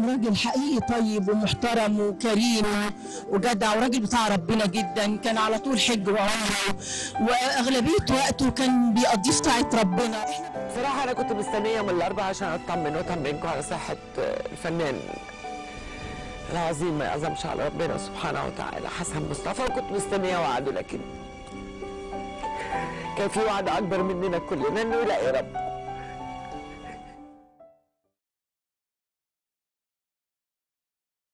كان راجل حقيقي طيب ومحترم وكريم وجدع وراجل بتاع ربنا جدا كان على طول حج وعمره واغلبيه وقته كان بيقضيه في طاعه ربنا بصراحة أنا كنت مستنية من الأربعة عشان أطمن وأطمنكم على صحة الفنان العظيم ما يعظمش على ربنا سبحانه وتعالى حسن مصطفى وكنت مستنية وعده لكن كان في وعد أكبر مننا كلنا إنه لا يا رب